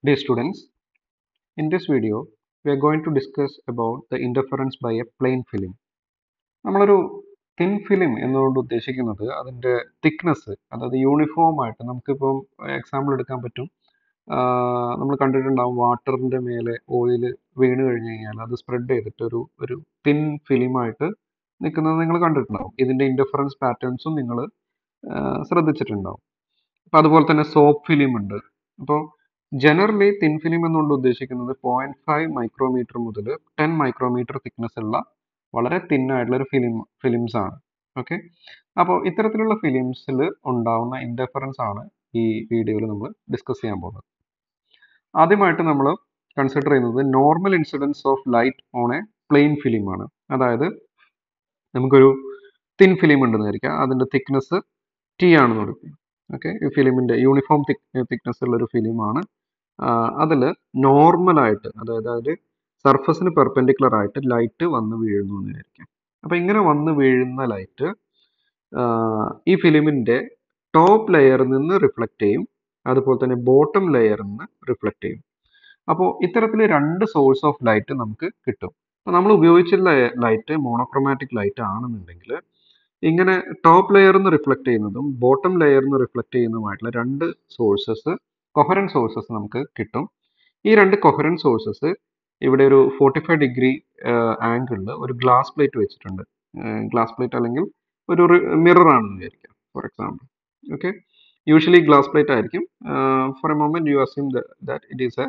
Dear students, in this video we are going to discuss about the interference by a plane film. നമ്മളൊരു thin film എന്നുകൊണ്ട് ഉദ്ദേശിക്കുന്നത് അതിൻ്റെ thickness അതായത് uniform ആയിട്ട് നമുക്കിപ്പം എക്സാമ്പിൾ എടുക്കാൻ പറ്റും നമ്മൾ കണ്ടിട്ടുണ്ടാവും വാട്ടറിൻ്റെ മേലെ ഓയിൽ വീണ് കഴിഞ്ഞ് കഴിഞ്ഞാൽ അത് സ്പ്രെഡ് ചെയ്തിട്ട് ഒരു ഒരു തിൻ ഫിലിമായിട്ട് നിൽക്കുന്നത് നിങ്ങൾ കണ്ടിട്ടുണ്ടാവും ഇതിൻ്റെ ഇൻ്റർഫറൻസ് പാറ്റേൺസും നിങ്ങൾ ശ്രദ്ധിച്ചിട്ടുണ്ടാവും അപ്പോൾ അതുപോലെ തന്നെ സോപ്പ് ഫിലിം ഉണ്ട് അപ്പോൾ ജനറലി തിൻ ഫിലിം എന്നുകൊണ്ട് ഉദ്ദേശിക്കുന്നത് പോയിന്റ് ഫൈവ് മൈക്രോമീറ്റർ മുതൽ ടെൻ മൈക്രോമീറ്റർ തിക്നെസ് ഉള്ള വളരെ തിൻ ആയിട്ടുള്ള ഒരു ഫിലിം ഫിലിംസ് ആണ് ഓക്കെ അപ്പോൾ ഇത്തരത്തിലുള്ള ഫിലിംസിൽ ഉണ്ടാവുന്ന ഇൻ്റർഫറൻസ് ആണ് ഈ വീഡിയോയിൽ നമ്മൾ ഡിസ്കസ് ചെയ്യാൻ പോകുന്നത് ആദ്യമായിട്ട് നമ്മൾ കൺസിഡർ ചെയ്യുന്നത് normal incidence of light on a plane film ആണ് അതായത് നമുക്കൊരു തിൻ ഫിലിം ഉണ്ടെന്ന് വിചാരിക്കുക അതിൻ്റെ തിക്നെസ് ടി ആണെന്ന് കൊടുക്കുക ഓക്കെ ഈ ഫിലിമിൻ്റെ യൂണിഫോം തിക് തിക്നെസ് ഉള്ള ഒരു ഫിലിമാണ് അതിൽ നോർമലായിട്ട് അതായത് അതിൽ സർഫസിന് പെർപെൻഡിക്കുലർ ആയിട്ട് ലൈറ്റ് വന്ന് വീഴുന്നു എന്ന് വിചാരിക്കാം അപ്പോൾ ഇങ്ങനെ വന്ന് വീഴുന്ന ലൈറ്റ് ഈ ഫിലിമിൻ്റെ ടോപ്പ് ലെയറിൽ നിന്ന് റിഫ്ലക്റ്റ് ചെയ്യും അതുപോലെ തന്നെ ബോട്ടം ലെയറിൽ നിന്ന് റിഫ്ലക്റ്റ് ചെയ്യും അപ്പോൾ ഇത്തരത്തിൽ രണ്ട് സോഴ്സ് ഓഫ് ലൈറ്റ് നമുക്ക് കിട്ടും അപ്പോൾ നമ്മൾ ഉപയോഗിച്ചുള്ള ലൈറ്റ് മോണോക്രോമാറ്റിക് ലൈറ്റ് ആണെന്നുണ്ടെങ്കിൽ ഇങ്ങനെ ടോപ്പ് ലെയറിൽ നിന്ന് റിഫ്ലക്റ്റ് ചെയ്യുന്നതും ബോട്ടം ലെയറിൽ നിന്ന് റിഫ്ലക്റ്റ് ചെയ്യുന്നതുമായിട്ടുള്ള രണ്ട് സോഴ്സസ് കൊഹറൻ സോഴ്സസ് നമുക്ക് കിട്ടും ഈ രണ്ട് കൊഹറൻ സോഴ്സസ് ഇവിടെ ഒരു ഫോർട്ടി ഫൈവ് ഡിഗ്രി ആംഗിളിൽ ഒരു ഗ്ലാസ് പ്ലേറ്റ് വെച്ചിട്ടുണ്ട് ഗ്ലാസ് പ്ലേറ്റ് അല്ലെങ്കിൽ ഒരു മിറർ ആണെന്ന് വിചാരിക്കാം for example okay usually glass plate ആയിരിക്കും for a moment you assume that it is a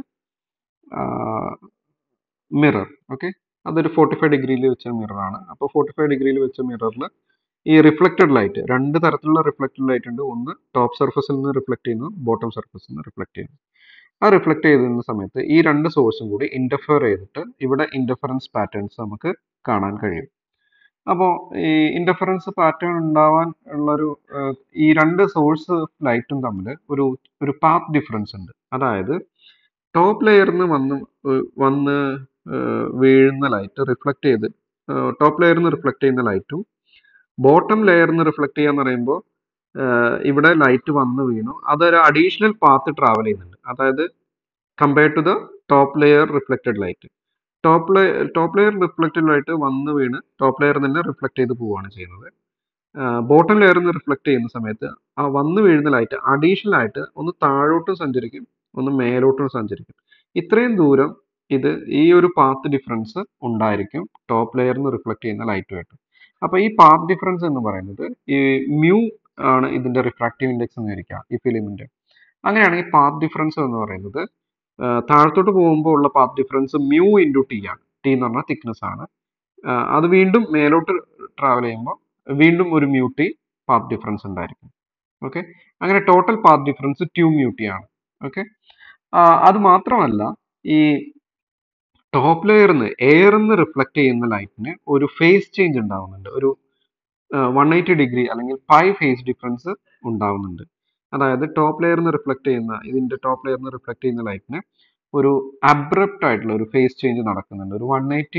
mirror okay അതൊരു ഫോർട്ടി ഫൈവ് ഡിഗ്രിയിൽ വെച്ച മിററാണ് അപ്പോൾ ഫോർട്ടി ഫൈവ് ഡിഗ്രിയിൽ വെച്ച മിററിൽ ഈ റിഫ്ലക്റ്റഡ് ലൈറ്റ് രണ്ട് തരത്തിലുള്ള റിഫ്ലക്റ്റഡ് ലൈറ്റ് ഉണ്ട് ഒന്ന് ടോപ്പ് സർഫസിൽ നിന്ന് റിഫ്ലക്ട് ചെയ്യുന്നു ബോട്ടം സർഫസിൽ നിന്ന് റിഫ്ലക്ട് ചെയ്യുന്നു ആ റിഫ്ലക്ട് ചെയ്യുന്ന സമയത്ത് ഈ രണ്ട് സോഴ്സും കൂടി ഇൻ്റർഫിയർ ചെയ്തിട്ട് ഇവിടെ ഇൻ്റർഫറൻസ് പാറ്റേൺസ് നമുക്ക് കാണാൻ കഴിയും അപ്പോൾ ഈ ഇൻ്റർഫറൻസ് പാറ്റേൺ ഉണ്ടാവാൻ ഉള്ളൊരു ഈ രണ്ട് സോഴ്സ് ലൈറ്റും തമ്മിൽ ഒരു ഒരു പാത്ത് ഡിഫറൻസ് ഉണ്ട് അതായത് ടോപ്പ് ലെയറിൽ നിന്ന് വന്ന് വന്ന് വീഴുന്ന ലൈറ്റ് റിഫ്ലക്ട് ചെയ്ത് ടോപ്പ് ലെയറിൽ നിന്ന് റിഫ്ലക്ട് ചെയ്യുന്ന ലൈറ്റും ബോട്ടം ലെയറിൽ നിന്ന് റിഫ്ലക്ട് ചെയ്യാന്ന് പറയുമ്പോൾ ഇവിടെ ലൈറ്റ് വന്ന് വീണു അതൊരു അഡീഷണൽ പാത്ത് ട്രാവൽ ചെയ്യുന്നുണ്ട് അതായത് compare to the top layer reflected light top layer top layer reflected light വന്ന് വീണ് ടോപ്പ് ലെയറിൽ നിന്ന് റിഫ്ലക്ട് ചെയ്ത് പോവുകയാണ് ചെയ്യുന്നത് ബോട്ടം ലെയറിൽ നിന്ന് റിഫ്ലക്ട് ചെയ്യുന്ന സമയത്ത് ആ വന്ന് വീഴുന്ന ലൈറ്റ് അഡീഷണൽ ആയിട്ട് ഒന്ന് താഴോട്ടും സഞ്ചരിക്കും ഒന്ന് മേലോട്ടും സഞ്ചരിക്കും ഇത്രയും ദൂരം ഇത് ഈ ഒരു പാത്ത് ഡിഫറൻസ് ഉണ്ടായിരിക്കും ടോപ്പ് ലെയറിൽ നിന്ന് റിഫ്ലക്ട് ചെയ്യുന്ന ലൈറ്റുമായിട്ട് അപ്പോൾ ഈ പാത്ത് ഡിഫറൻസ് എന്ന് പറയുന്നത് ഈ മ്യൂ ആണ് ഇതിന്റെ റിഫ്രാക്റ്റീവ് ഇൻഡെക്സ് എന്ന് വിചാരിക്കുക ഈ ഫിലിമിന്റെ അങ്ങനെയാണെങ്കിൽ പാത്ത് ഡിഫറൻസ് എന്ന് പറയുന്നത് താഴത്തോട്ട് പോകുമ്പോൾ ഉള്ള path difference mu into T ആണ് ടി എന്ന് പറഞ്ഞാൽ തിക്നെസ് ആണ് അത് വീണ്ടും മേലോട്ട് ട്രാവൽ ചെയ്യുമ്പോൾ വീണ്ടും ഒരു മ്യൂ ടി പാത്ത് ഡിഫറൻസ് ഉണ്ടായിരിക്കും ഓക്കെ അങ്ങനെ total path difference two mu T ആണ് ഓക്കെ അത് മാത്രമല്ല ഈ ടോപ്പ് ലെയറിൽ നിന്ന് എയറിൽ നിന്ന് റിഫ്ലക്ട് ചെയ്യുന്ന ലൈറ്റിന് ഒരു ഫേസ് ചേഞ്ച് ഉണ്ടാവുന്നുണ്ട് ഒരു വൺ എയ്റ്റി ഡിഗ്രി അല്ലെങ്കിൽ ഫൈവ് ഫേസ് ഡിഫറൻസ് ഉണ്ടാവുന്നുണ്ട് അതായത് ടോപ്പ് ലെയറിൽ നിന്ന് റിഫ്ലക്ട് ചെയ്യുന്ന ഇതിന്റെ ടോപ്പ് ലെയറിൽ നിന്ന് റിഫ്ലക്ട് ചെയ്യുന്ന ലൈറ്റിന് ഒരു അബ്രപ്റ്റ് ആയിട്ടുള്ള ഒരു ഫേസ് ചേഞ്ച് നടക്കുന്നുണ്ട് ഒരു വൺ എയ്റ്റി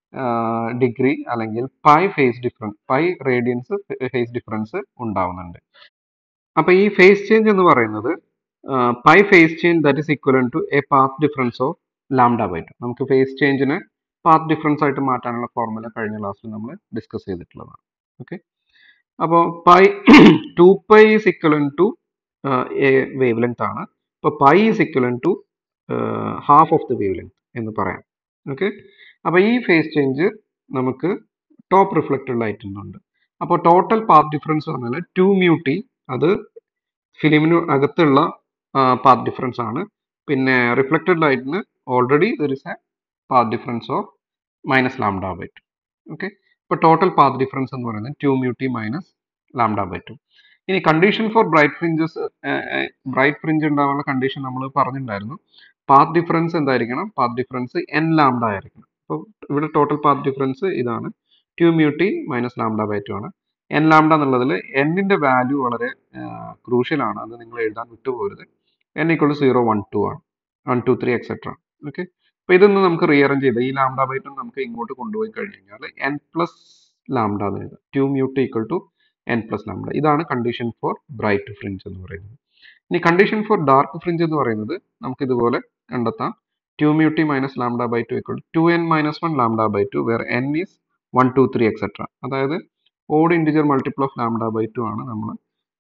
ഡിഗ്രി അല്ലെങ്കിൽ five phase difference five radians phase difference ഉണ്ടാവുന്നുണ്ട് അപ്പൊ ഈ ഫേസ് ചേഞ്ച് എന്ന് പറയുന്നത് pi phase change that is equivalent to a path difference of lambda by two നമുക്ക് ഫേസ് ചേഞ്ചിനെ പാത്ത് ഡിഫറൻസ് ആയിട്ട് മാറ്റാനുള്ള ഫോർമുല കഴിഞ്ഞ ക്ലാസ്സിൽ നമ്മൾ ഡിസ്കസ് ചെയ്തിട്ടുള്ളതാണ് ഓക്കെ അപ്പോൾ pi two pi is equivalent to a wavelength ആണ് ഇപ്പോൾ pi is equivalent to half of the wavelength എന്ന് പറയാം ഓക്കെ അപ്പോൾ ഈ ഫേസ് ചേഞ്ച് നമുക്ക് ടോപ്പ് റിഫ്ലക്റ്റഡ് ലൈറ്റിൽ നിന്നുണ്ട് അപ്പോൾ ടോട്ടൽ പാത്ത് ഡിഫറൻസ് പറഞ്ഞാൽ ടു മ്യൂട്ടി അത് ഫിലിമിന് അകത്തുള്ള പാത്ത് ഡിഫറൻസ് ആണ് പിന്നെ റിഫ്ലക്റ്റഡ് ലൈറ്റിന് already there is a path difference of minus lambda by two okay ഇപ്പോൾ ടോട്ടൽ പാത്ത് ഡിഫറൻസ് എന്ന് പറയുന്നത് to mu T minus lambda by two ഇനി condition for bright fringes bright fringe ഉണ്ടാവാനുള്ള കണ്ടീഷൻ നമ്മൾ പറഞ്ഞിട്ടുണ്ടായിരുന്നു പാത്ത് ഡിഫറൻസ് എന്തായിരിക്കണം path difference N lambda ആയിരിക്കണം അപ്പോൾ ഇവിടെ ടോട്ടൽ പാത്ത് ഡിഫറൻസ് ഇതാണ് two mu T minus lambda by two ആണ് എൻ ലാംഡ എന്നുള്ളതിൽ എന്നിന്റെ വാല്യൂ വളരെ ക്രൂഷ്യൽ ആണ് അത് നിങ്ങൾ എഴുതാൻ വിട്ടുപോകരുത് N equal zero one two ആണ് one two three etcetera okay അപ്പോൾ ഇതൊന്ന് നമുക്ക് റീഅറേഞ്ച് ചെയ്ത് ഈ ലാംഡ ബൈ ടു നമുക്ക് ഇങ്ങോട്ട് കൊണ്ടുപോയി കഴിഞ്ഞ് കഴിഞ്ഞാൽ എൻ പ്ലസ് ലാംഡ എന്ന് എഴുതാം two mu T equal to N plus lambda ഇതാണ് കണ്ടീഷൻ ഫോർ ബ്രൈറ്റ് ഫ്രിഞ്ച് എന്ന് പറയുന്നത് ഇനി കണ്ടീഷൻ ഫോർ ഡാർക്ക് ഫ്രിഞ്ച് എന്ന് പറയുന്നത് നമുക്ക് ഇതുപോലെ കണ്ടെത്താം two mu T minus lambda by two equal to N minus one lambda by two where N is one two three etcetera അതായത് odd integer multiple of lambda by two ആണ് നമ്മൾ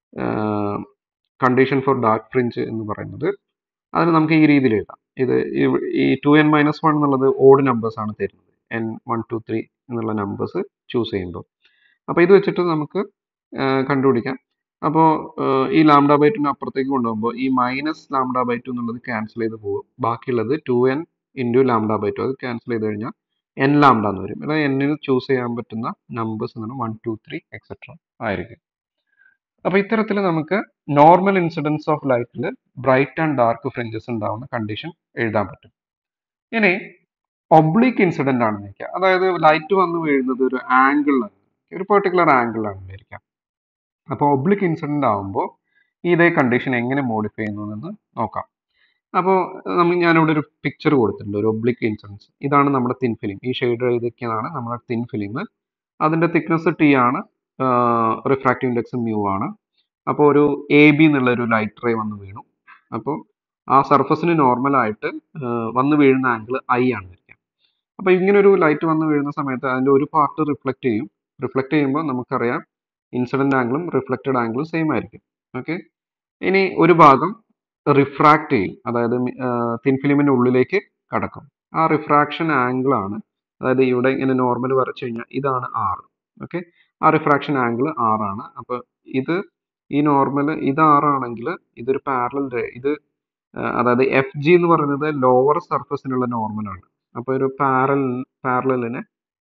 condition for dark fringe എന്ന് പറയുന്നത് അതിന് നമുക്ക് ഈ രീതിയിൽ എഴുതാം ഇത് ഇവ- ഈ ടു എൻ മൈനസ് വൺ എന്നുള്ളത് ഓഡ് നമ്പേഴ്സ് ആണ് തരുന്നത് എൻ വൺ ടു ത്രീ എന്നുള്ള നമ്പേഴ്സ് ചൂസ് ചെയ്യുമ്പോൾ അപ്പോൾ ഇത് വെച്ചിട്ട് നമുക്ക് ആ, കണ്ടുപിടിക്കാം അപ്പോൾ ഈ ലാംഡ ബൈ ടുവിന് അപ്പുറത്തേക്ക് കൊണ്ടുപോകുമ്പോൾ ഈ മൈനസ് ലാംഡ ബൈ ടു എന്നുള്ളത് ക്യാൻസൽ ചെയ്ത് പോകും ബാക്കിയുള്ളത് two N into lambda by two അത് ക്യാൻസൽ ചെയ്ത് കഴിഞ്ഞാൽ എൻ ലാംഡ എന്ന് വരും അതായത് എന്നിന് ചൂസ് ചെയ്യാൻ പറ്റുന്ന നമ്പേഴ്സ് എന്ന് പറഞ്ഞാൽ വൺ ടു ത്രീ എക്സെട്ര ആയിരിക്കും അപ്പോൾ ഇത്തരത്തിൽ നമുക്ക് നോർമൽ ഇൻസിഡൻസ് ഓഫ് ലൈറ്റിൽ ബ്രൈറ്റ് ആൻഡ് ഡാർക്ക് ഫ്രിഞ്ചസ് ഉണ്ടാവുന്ന കണ്ടീഷൻ എഴുതാൻ പറ്റും ഇനി ഒബ്ലിക്ക് ഇൻസിഡന്റ് ആണെന്ന് വെക്കുക അതായത് ലൈറ്റ് വന്ന് വീഴുന്നത് ഒരു ആംഗിളിലാണ് ഒരു പെർട്ടിക്കുലർ ആംഗിളിലാണ് വിചാരിക്കാം അപ്പോൾ ഒബ്ലിക്ക് ഇൻസിഡന്റ് ആകുമ്പോൾ ഇതേ കണ്ടീഷൻ എങ്ങനെ മോഡിഫൈ ചെയ്യുന്നു എന്ന് നോക്കാം അപ്പോൾ നമ്മൾ ഞാനിവിടെ ഒരു പിക്ചർ കൊടുത്തിട്ടുണ്ട് ഒരു ഒബ്ലിക്ക് ഇൻസിഡൻസ് ഇതാണ് നമ്മുടെ തിൻ ഫിലിം ഈ ഷെയ്ഡ് ചെയ്തൊക്കെയാണ് നമ്മുടെ തിൻ ഫിലിം അതിൻ്റെ തിക്നെസ് ടി ആണ് റിഫ്രാക്റ്റീവ് ഇൻഡെക്സ് മ്യൂ ആണ് അപ്പോൾ ഒരു എ ബി എന്നുള്ള ഒരു ലൈറ്റ് റേ വന്ന് വീണു അപ്പോൾ ആ സർഫസിന് നോർമലായിട്ട് വന്ന് വീഴുന്ന ആംഗിൾ ഐ ആണ് വരിക അപ്പോൾ ഇങ്ങനെ ഒരു ലൈറ്റ് വന്ന് വീഴുന്ന സമയത്ത് അതിൻ്റെ ഒരു പാർട്ട് റിഫ്ലക്റ്റ് ചെയ്യും റിഫ്ലക്റ്റ് ചെയ്യുമ്പോൾ നമുക്കറിയാം ഇൻസിഡന്റ് ആംഗിളും റിഫ്ലക്റ്റഡ് ആംഗിളും സെയിം ആയിരിക്കും ഓക്കെ ഇനി ഒരു ഭാഗം റിഫ്രാക്റ്റ് ചെയ്യും അതായത് തിൻ ഫിലിമിൻ്റെ ഉള്ളിലേക്ക് കടക്കും ആ റിഫ്രാക്ഷൻ ആംഗിൾ ആണ് അതായത് ഇവിടെ ഇങ്ങനെ നോർമൽ വരച്ചു കഴിഞ്ഞാൽ ഇതാണ് ആർ ഓക്കെ ആ റിഫ്രാക്ഷൻ ആംഗിൾ ആർ ആണ് അപ്പോൾ ഇത് ഈ നോർമൽ ഇത് ആറാണെങ്കിൽ ഇതൊരു പാരലൽ ഇത് ആ, അതായത് എഫ് ജി എന്ന് പറയുന്നത് ലോവർ സർഫസിനുള്ള നോർമലാണ് അപ്പോൾ ഒരു പാരൽ പാരലിനെ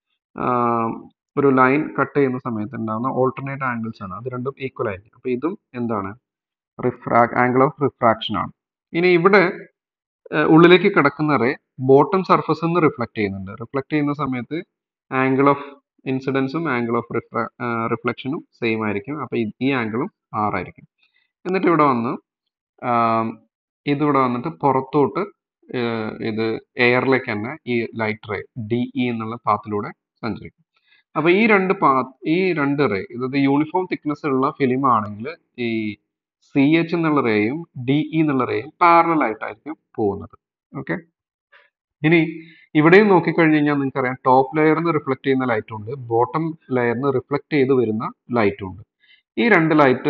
ഒരു ലൈൻ കട്ട് ചെയ്യുന്ന സമയത്ത് ഉണ്ടാകുന്ന ഓൾട്ടർനേറ്റ് ആംഗിൾസ് ആണ് അത് രണ്ടും ഈക്വൽ ആയിരിക്കും അപ്പോൾ ഇതും എന്താണ് റിഫ്രാ ആംഗിൾ ഓഫ് റിഫ്രാക്ഷൻ ആണ് ഇനി ഇവിടെ ആ, ഉള്ളിലേക്ക് കിടക്കുന്ന റേ ബോട്ടം സർഫസ് നിന്ന് റിഫ്ലക്ട് ചെയ്യുന്നുണ്ട് റിഫ്ലക്ട് ചെയ്യുന്ന സമയത്ത് ആംഗിൾ ഓഫ് ഇൻസിഡൻസും ആംഗിൾ ഓഫ് റിഫ്രാ റിഫ്ലക്ഷനും സെയിം ആയിരിക്കും അപ്പോൾ ഈ ആംഗിളും ആറായിരിക്കും എന്നിട്ട് ഇവിടെ വന്ന് ആം, ഇതിവിടെ വന്നിട്ട് പുറത്തോട്ട് ഏർ, ഇത് എയറിലേക്ക് തന്നെ ഈ ലൈറ്റ് റേ ഡി ഇ എന്നുള്ള പാത്തിലൂടെ സഞ്ചരിക്കും അപ്പോൾ ഈ രണ്ട് പാത്ത് ഈ രണ്ട് റേ ഇത് യൂണിഫോം തിക്നെസ് ഉള്ള ഫിലിം ആണെങ്കിൽ ഈ സി എച്ച് എന്നുള്ള റേയും ഡി ഇ എന്നുള്ള റേയും പാരലൽ ആയിട്ടായിരിക്കും പോകുന്നത് ഓക്കെ ഇനി ഇവിടെയും നോക്കിക്കഴിഞ്ഞ് കഴിഞ്ഞാൽ നിങ്ങൾക്കറിയാം ടോപ്പ് ലെയറിൽ നിന്ന് റിഫ്ലക്ട് ചെയ്യുന്ന ലൈറ്റും ഉണ്ട് ബോട്ടം ലെയറിൽ നിന്ന് റിഫ്ലക്ട് ചെയ്ത് വരുന്ന ലൈറ്റും ഉണ്ട് ഈ രണ്ട് ലൈറ്റ്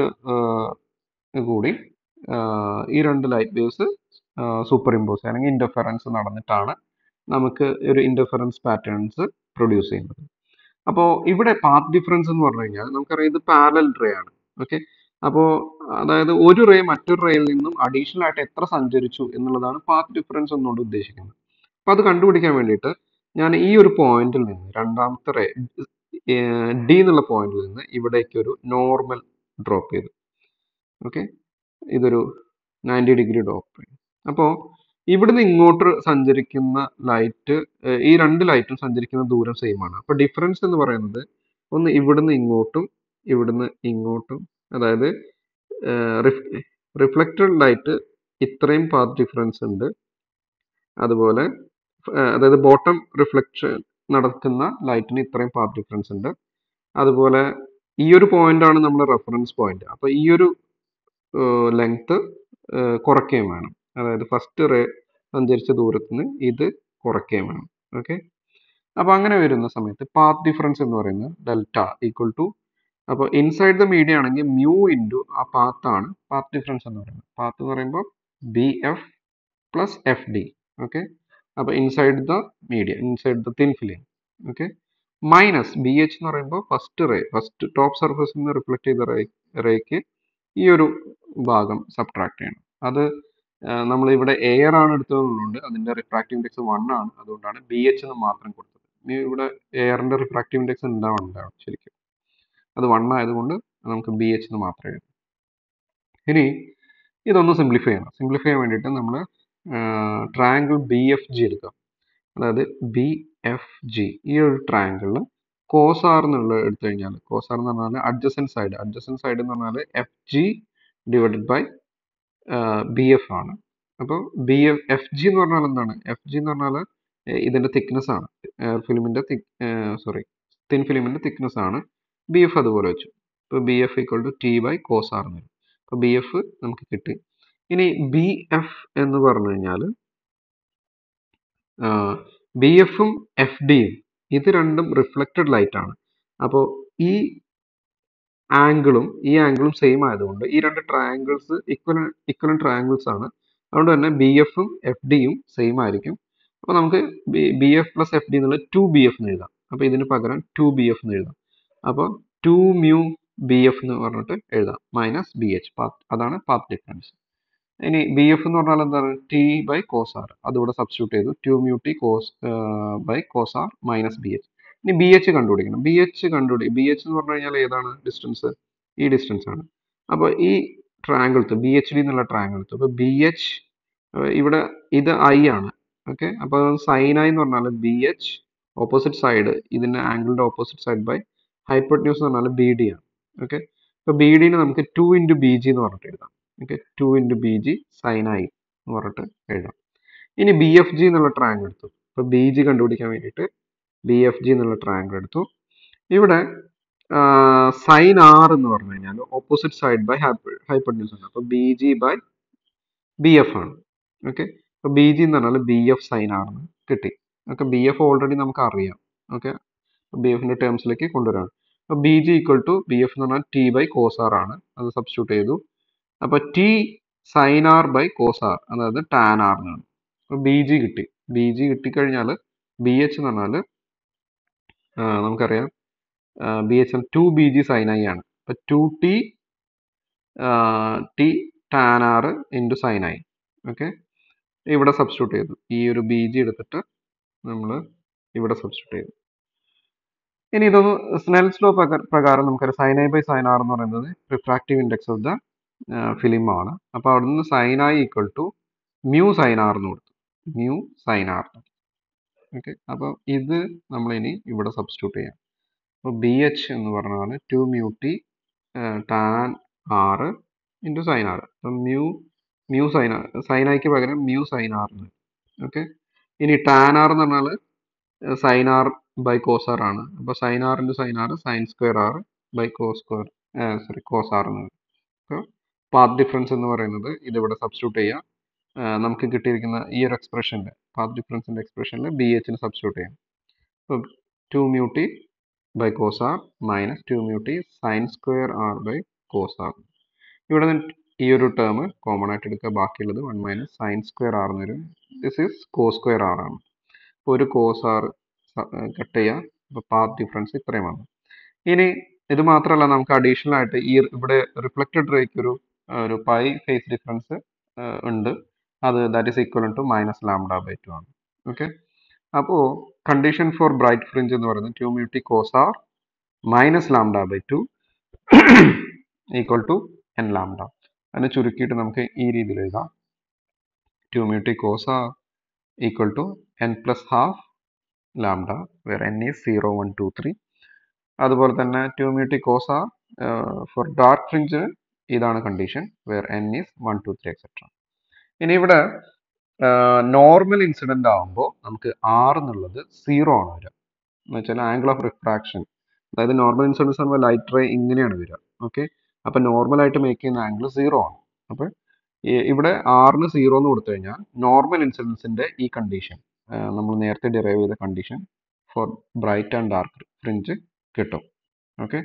കൂടി ആഹ് ഈ രണ്ട് ലൈറ്റ് വേവ്സ് സൂപ്പർ ഇമ്പോസ് അല്ലെങ്കിൽ ഇന്റർഫറൻസ് നടന്നിട്ടാണ് നമുക്ക് ഒരു ഇന്റർഫറൻസ് പാറ്റേൺസ് പ്രൊഡ്യൂസ് ചെയ്യുന്നത് അപ്പോൾ ഇവിടെ പാത്ത് ഡിഫറൻസ് എന്ന് പറഞ്ഞു കഴിഞ്ഞാൽ നമുക്കറിയാം ഇത് പാരലൽ റേ ആണ് ഓക്കെ അപ്പോൾ അതായത് ഒരു റേ മറ്റൊരു റേയിൽ നിന്നും അഡീഷണൽ ആയിട്ട് എത്ര സഞ്ചരിച്ചു എന്നുള്ളതാണ് പാത്ത് ഡിഫറൻസ് എന്നുകൊണ്ട് ഉദ്ദേശിക്കുന്നത് അപ്പോൾ അത് കണ്ടുപിടിക്കാൻ വേണ്ടിയിട്ട് ഞാൻ ഈ ഒരു പോയിന്റിൽ നിന്ന് രണ്ടാമത്തെ റേ ഡി എന്നുള്ള പോയിന്റിൽ നിന്ന് ഇവിടേക്ക് ഒരു നോർമൽ ഡ്രോപ്പ് ചെയ്തു ഓക്കെ ഇതൊരു നയൻറ്റി ഡിഗ്രി ഡ്രോപ്പ് ചെയ്തു അപ്പോൾ ഇവിടുന്ന് ഇങ്ങോട്ട് സഞ്ചരിക്കുന്ന ലൈറ്റ് ഈ രണ്ട് ലൈറ്റും സഞ്ചരിക്കുന്ന ദൂരം സെയിം ആണ് അപ്പോൾ ഡിഫറൻസ് എന്ന് പറയുന്നത് ഒന്ന് ഇവിടുന്ന് ഇങ്ങോട്ടും ഇവിടുന്ന് ഇങ്ങോട്ടും അതായത് റിഫ്ലക്റ്റഡ് ലൈറ്റ് ഇത്രയും പാത്ത് ഡിഫറൻസ് ഉണ്ട് അതുപോലെ ഏർ അതായത് ബോട്ടം റിഫ്ലക്ഷൻ നടക്കുന്ന ലൈറ്റിന് ഇത്രയും പാത്ത് ഡിഫറൻസ് ഉണ്ട് അതുപോലെ ഈ ഒരു പോയിന്റ് ആണ് നമ്മുടെ റെഫറൻസ് പോയിന്റ് അപ്പോൾ ഈ ഒരു ലെങ്ത് കുറയ്ക്കുകയും വേണം അതായത് ഫസ്റ്റ് റേ സഞ്ചരിച്ച ദൂരത്തിന് ഇത് കുറയ്ക്കുകയും വേണം ഓക്കെ അപ്പോൾ അങ്ങനെ വരുന്ന സമയത്ത് പാത്ത് ഡിഫറൻസ് എന്ന് പറയുന്നത് ഡെൽറ്റ ഈക്വൽ ടു അപ്പോൾ ഇൻസൈഡ് ദ മീഡിയ ആണെങ്കിൽ മ്യൂ ഇൻറ്റു ആ പാത്താണ് പാത്ത് ഡിഫറൻസ് എന്ന് പറയുന്നത് പാത്ത് എന്ന് പറയുമ്പോൾ B F plus F D okay അപ്പോൾ inside the media inside the thin film okay minus B H എന്ന് പറയുമ്പോൾ ഫസ്റ്റ് റേ ഫസ്റ്റ് ടോപ്പ് സർഫസിൽ നിന്ന് റിഫ്ലക്ട് ചെയ്ത റേ റേക്ക് ഈ ഒരു ഭാഗം സബ്ട്രാക്ട് ചെയ്യണം അത് നമ്മൾ ഇവിടെ എയർ ആണ് എടുത്തതുകൊണ്ട് അതിന്റെ റിഫ്രാക്റ്റീവ് ഇൻഡെക്സ് വൺ ആണ് അതുകൊണ്ടാണ് ബി എച്ച് എന്ന് മാത്രം കൊടുത്തത് ഇനി ഇവിടെ എയറിന്റെ റിഫ്രാക്റ്റീവ് ഇൻഡെക്സ് ഉണ്ടാവണ്ടാവും ശരിക്കും അത് വൺ ആയതുകൊണ്ട് നമുക്ക് ബി എച്ച് എന്ന് മാത്രമേ എഴുതൂ ഇനി ഇതൊന്ന് സിംപ്ലിഫൈ ചെയ്യണം സിംപ്ലിഫൈ ചെയ്യാൻ വേണ്ടിയിട്ട് നമ്മൾ ട്രയാങ്കിൾ ബി എഫ് ജി എടുക്കാം അതായത് ബി എഫ് ജി ഈ ഒരു ട്രയാങ്കിളിൽ കോസാർ എന്നുള്ള എടുത്തു കഴിഞ്ഞാൽ കോസാർ എന്ന് പറഞ്ഞാൽ അഡ്ജസൻ സൈഡ് അഡ്ജസൻ സൈഡ് എന്ന് പറഞ്ഞാൽ F G divided by B F ആണ് അപ്പോൾ ബി എഫ് എഫ് ജി എന്ന് പറഞ്ഞാൽ എന്താണ് എഫ് ജി എന്ന് പറഞ്ഞാൽ ഇതിന്റെ തിക്നെസ് ആണ് ഫിലിമിന്റെ സോറി തിൻ ഫിലിമിന്റെ തിക്നെസ് ആണ് ബി എഫ് അതുപോലെ വെച്ചു ഇപ്പോൾ B F equal to T by cos R എന്ന് വരും അപ്പോൾ ബി എഫ് നമുക്ക് കിട്ടി ഇനി ബി എഫ് എന്ന് പറഞ്ഞു കഴിഞ്ഞാൽ ബി എഫും എഫ് ഡിയും ഇത് രണ്ടും റിഫ്ലക്റ്റഡ് ലൈറ്റ് ആണ് അപ്പോൾ ഈ ആംഗിളും ഈ ആംഗിളും സെയിം ആയതുകൊണ്ട് ഈ രണ്ട് ട്രയാങ്കിൾസ് ഇക്വൽ ഇക്വലൻ ട്രയാങ്കിൾസ് ആണ് അതുകൊണ്ട് തന്നെ ബി എഫും എഫ് ഡിയും സെയിം ആയിരിക്കും അപ്പോൾ നമുക്ക് B F plus F D എന്നുള്ളത് ടു ബി എഫ് എന്ന് എഴുതാം അപ്പോൾ ഇതിന് പകരം ടു ബി എഫ് എന്ന് എഴുതാം അപ്പോൾ ടു മ്യൂ ബി എഫ് എന്ന് പറഞ്ഞിട്ട് എഴുതാം മൈനസ് ബി എച്ച് പാത്ത് അതാണ് പാത്ത് ഡിഫറൻസ് ഇനി ബി എഫ് എന്ന് പറഞ്ഞാൽ എന്താണ് ടി ബൈ കോസ് ആർ അതിവിടെ സബ്സ്റ്റിറ്റ്യൂട്ട് ചെയ്തു two mu T cos by cos R minus B H ഇനി ബി എച്ച് കണ്ടുപിടിക്കണം ബി എച്ച് കണ്ടുപിടി ബി എച്ച് എന്ന് പറഞ്ഞു കഴിഞ്ഞാൽ ഏതാണ് ഡിസ്റ്റൻസ് ഈ ഡിസ്റ്റൻസ് ആണ് അപ്പോൾ ഈ ട്രയാങ്കിൾത്ത് ബി എച്ച് ഡി എന്നുള്ള ട്രയാങ്കിൾത്ത് അപ്പോൾ ബി എച്ച് ഇവിടെ ഇത് ഐ ആണ് ഓക്കെ അപ്പോൾ സൈൻ ഐ എന്ന് പറഞ്ഞാൽ ബി എച്ച് ഓപ്പോസിറ്റ് സൈഡ് ഇതിൻ്റെ ആംഗിളിൻ്റെ ഓപ്പോസിറ്റ് സൈഡ് ബൈ ഹൈപ്പോട്ട്ന്യൂസ് എന്ന് പറഞ്ഞാൽ ബി ഡി ആണ് ഓക്കെ അപ്പോൾ ബി ഡിനെ നമുക്ക് ടു ഇൻറ്റു ബി ജി എന്ന് പറഞ്ഞിട്ട് എഴുതാം okay two into B G sine I എന്ന് പറഞ്ഞിട്ട് എഴുതാം ഇനി ബി എഫ് ജി എന്നുള്ള ട്രയാങ്കിൾ എടുത്തു അപ്പോൾ ബി ജി കണ്ടുപിടിക്കാൻ വേണ്ടിയിട്ട് ബി എഫ് ജി എന്നുള്ള ട്രയാങ്കിൾ എടുത്തു ഇവിടെ സൈൻ ആർ എന്ന് പറഞ്ഞു കഴിഞ്ഞാൽ ഓപ്പോസിറ്റ് സൈഡ് ബൈ ഹൈപ്പോട്ട്ന്യൂസ് ആണ് അപ്പോൾ B G by B F ആണ് ഓക്കെ അപ്പോൾ ബി ജി എന്ന് പറഞ്ഞാൽ ബി എഫ് സൈൻ ആർ എന്ന് കിട്ടി ഓക്കെ ബി എഫ് ഓൾറെഡി നമുക്ക് അറിയാം ഓക്കെ ബി എഫിൻ്റെ ടേംസിലേക്ക് കൊണ്ടുവരാണ് അപ്പോൾ B G equal to B F എന്ന് പറഞ്ഞാൽ ടി ബൈ കോസ് ആർ ആണ് അത് സബ്സ്റ്റിറ്റ്യൂട്ട് ചെയ്തു അപ്പോൾ T sine R by cos R അതായത് ടാൻ ആർ എന്നാണ് അപ്പോൾ ബി ജി കിട്ടി ബി ജി കിട്ടിക്കഴിഞ്ഞാൽ ബി എച്ച് എന്ന് പറഞ്ഞാൽ നമുക്കറിയാം B H two B G sine I ആണ് അപ്പോൾ two T T tan R into sine I okay ഇവിടെ സബ്സ്റ്റിറ്റ്യൂട്ട് ചെയ്തു ഈ ഒരു ബി ജി എടുത്തിട്ട് നമ്മൾ ഇവിടെ സബ്സ്റ്റിറ്റ്യൂട്ട് ചെയ്തു ഇനി ഇതൊന്ന് സ്നെൽസ് ലോ പ്രകാരം നമുക്കറിയാം sine I by sine R എന്ന് പറയുന്നത് refractive index of the film ആണ് അപ്പോൾ അവിടെ നിന്ന് sine I equal to mu sine R എന്ന് കൊടുത്തു മ്യൂ സൈൻ ആർ ഓക്കെ അപ്പോൾ ഇത് നമ്മളിനി ഇവിടെ സബ്സ്റ്റിറ്റ്യൂട്ട് ചെയ്യാം അപ്പോൾ ബി എച്ച് എന്ന് പറഞ്ഞാൽ two mu T tan R into sine R അപ്പം mu mu sine R sine ഐക്ക് പകരം മ്യൂ സൈൻ ആർ എന്ന് ഓക്കെ ഇനി ടാൻ ആർ എന്ന് പറഞ്ഞാൽ sine R by cos R ആണ് അപ്പോൾ sine R into sine R sine square R by cos square sorry cos R എന്ന് അപ്പോൾ പാത്ത് ഡിഫറൻസ് എന്ന് പറയുന്നത് ഇതിവിടെ സബ്സ്റ്റിറ്റ്യൂട്ട് ചെയ്യാം നമുക്ക് കിട്ടിയിരിക്കുന്ന ഈ ഒരു എക്സ്പ്രഷനിൽ പാത്ത് ഡിഫറൻസിൻ്റെ എക്സ്പ്രഷനിൽ ബി എച്ചിന് സബ്സ്റ്റിറ്റ്യൂട്ട് ചെയ്യാം അപ്പോൾ two mu T by cos R minus two mu T sine square R by cos R ഇവിടെ നിന്ന് ഈ ഒരു ടേം കോമൺ ആയിട്ട് എടുക്കുക ബാക്കിയുള്ളത് one minus sine square R എന്നൊരു this is cos square R ആണ് അപ്പോൾ ഒരു കോസ് ആർ കട്ട് ചെയ്യാം അപ്പോൾ പാത്ത് ഡിഫറൻസ് ഇത്രയും വന്നു ഇനി ഇത് മാത്രമല്ല നമുക്ക് അഡീഷണൽ ആയിട്ട് ഈ ഇവിടെ റിഫ്ലക്റ്റഡ് റേക്ക് ഒരു ഒരു പൈ ഫേസ് ഡിഫറൻസ് ഉണ്ട് അത് that is equal to minus lambda by two ആണ് ഓക്കെ അപ്പോൾ കണ്ടീഷൻ ഫോർ ബ്രൈറ്റ് ഫ്രിഞ്ച് എന്ന് പറയുന്നത് two mu t cos R minus lambda by two equal to n lambda അതിനെ ചുരുക്കിയിട്ട് നമുക്ക് ഈ രീതിയിൽ എഴുതാം two mu t cos r equal to N plus half lambda where N is zero one two three അതുപോലെ തന്നെ two mu t cos for dark fringe ഇതാണ് condition where N is one two three etcetera ഇനി ഇവിടെ നോർമൽ ഇൻസിഡൻ്റ് ആകുമ്പോൾ നമുക്ക് R എന്നുള്ളത് zero ആണ് വരിക എന്ന് വെച്ചാൽ ആംഗിൾ ഓഫ് റിഫ്രാക്ഷൻ അതായത് നോർമൽ ഇൻസിഡൻസ് ആകുമ്പോൾ ലൈറ്റ് റേ ഇങ്ങനെയാണ് വരിക ഓക്കെ അപ്പോൾ നോർമലായിട്ട് മേക്ക് ചെയ്യുന്ന ആംഗിൾ സീറോ ആണ് അപ്പോൾ ഇവിടെ ആറിന് സീറോ എന്ന് കൊടുത്തു കഴിഞ്ഞാൽ നോർമൽ ഇൻസിഡൻസിൻ്റെ ഈ കണ്ടീഷൻ നമ്മൾ നേരത്തെ ഡിറൈവ് ചെയ്ത condition for bright and dark fringe കിട്ടും ഓക്കെ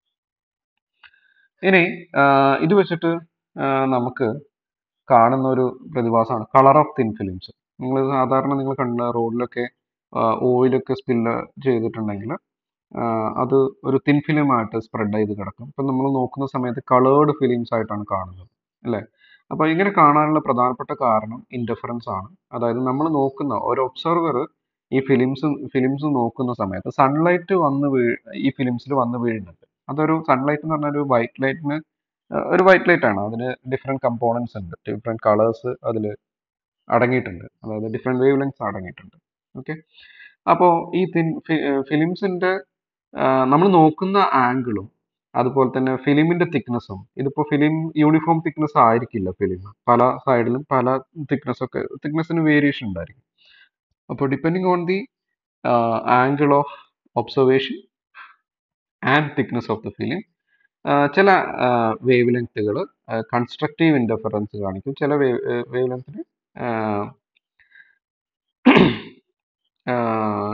ഇനി ഇത് വെച്ചിട്ട് നമുക്ക് കാണുന്ന ഒരു പ്രതിഭാസമാണ് കളർ ഓഫ് തിൻ ഫിലിംസ് നിങ്ങൾ സാധാരണ നിങ്ങൾ കണ്ട റോഡിലൊക്കെ ഓയിലൊക്കെ സ്പില്ല് ചെയ്തിട്ടുണ്ടെങ്കിൽ അത് ഒരു തിൻ ഫിലിമായിട്ട് സ്പ്രെഡ് ചെയ്ത് കിടക്കും ഇപ്പം നമ്മൾ നോക്കുന്ന സമയത്ത് കളേർഡ് ഫിലിംസ് ആയിട്ടാണ് കാണുന്നത് അല്ലേ അപ്പോൾ ഇങ്ങനെ കാണാനുള്ള പ്രധാനപ്പെട്ട കാരണം ഇൻഡിഫറൻസ് ആണ് അതായത് നമ്മൾ നോക്കുന്ന ഒരു ഒബ്സർവർ ഈ ഫിലിംസ് ഫിലിംസ് നോക്കുന്ന സമയത്ത് സൺലൈറ്റ് വന്ന് വീ ഈ ഫിലിംസിൽ വന്ന് വീഴുന്നുണ്ട് അതൊരു സൺലൈറ്റ് എന്ന് പറഞ്ഞാൽ ഒരു വൈറ്റ് ലൈറ്റിന് ഒരു വൈറ്റ് ലൈറ്റ് ആണ് അതിന് ഡിഫറെൻറ്റ് കമ്പോണൻസ് ഉണ്ട് ഡിഫറെൻറ്റ് കളേഴ്സ് അതിൽ അടങ്ങിയിട്ടുണ്ട് അതായത് ഡിഫറെൻറ്റ് വേവ് ലെങ്സ് അടങ്ങിയിട്ടുണ്ട് ഓക്കെ അപ്പോൾ ഈ തിൻ ഫിലിംസിൻ്റെ നമ്മൾ നോക്കുന്ന ആംഗിളും അതുപോലെ തന്നെ ഫിലിമിൻ്റെ തിക്നെസ്സും ഇതിപ്പോൾ ഫിലിം യൂണിഫോം തിക്നെസ് ആയിരിക്കില്ല ഫിലിം പല സൈഡിലും പല തിക്നെസ് ഒക്കെ തിക്നെസ്സിന് വേരിയേഷൻ ഉണ്ടായിരിക്കും അപ്പോൾ depending on the angle of observation and thickness of the film ചില വേവ് ലെങ്ത്തുകൾ കൺസ്ട്രക്റ്റീവ് ഇൻ്റർഫറൻസ് കാണിക്കും ചില വേവ് വേവ് ലെങ്ത്തിന്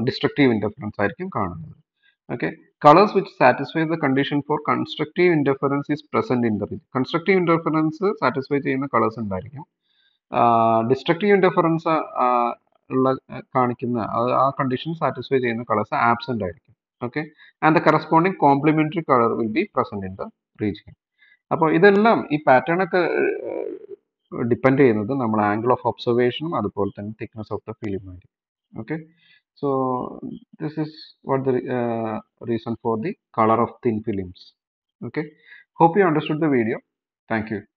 ഡിസ്ട്രക്റ്റീവ് ഇൻ്റർഫറൻസ് ആയിരിക്കും കാണുന്നത് okay colours which satisfy the condition for constructive interference is present in the region constructive interference satisfy ചെയ്യുന്ന കളേഴ്സ് ഉണ്ടായിരിക്കും ഡിസ്ട്രക്റ്റീവ് ഇൻ്റർഫറൻസ് ഉള്ള കാണിക്കുന്ന ആ കണ്ടീഷൻ സാറ്റിസ്ഫൈ ചെയ്യുന്ന കളേഴ്സ് ആബ്സെൻ്റ് ആയിരിക്കും okay and the corresponding complementary colour will be present in the region അപ്പോൾ ഇതെല്ലാം ഈ പാറ്റേൺ ഒക്കെ ഡിപ്പെൻഡ് ചെയ്യുന്നത് നമ്മൾ ആംഗിൾ ഓഫ് ഒബ്സർവേഷനും അതുപോലെ തന്നെ തിക്നെസ് ഓഫ് ദ ഫിലിം ആയിരിക്കും okay so this is what the uh, reason for the color of thin films okay hope you understood the video thank you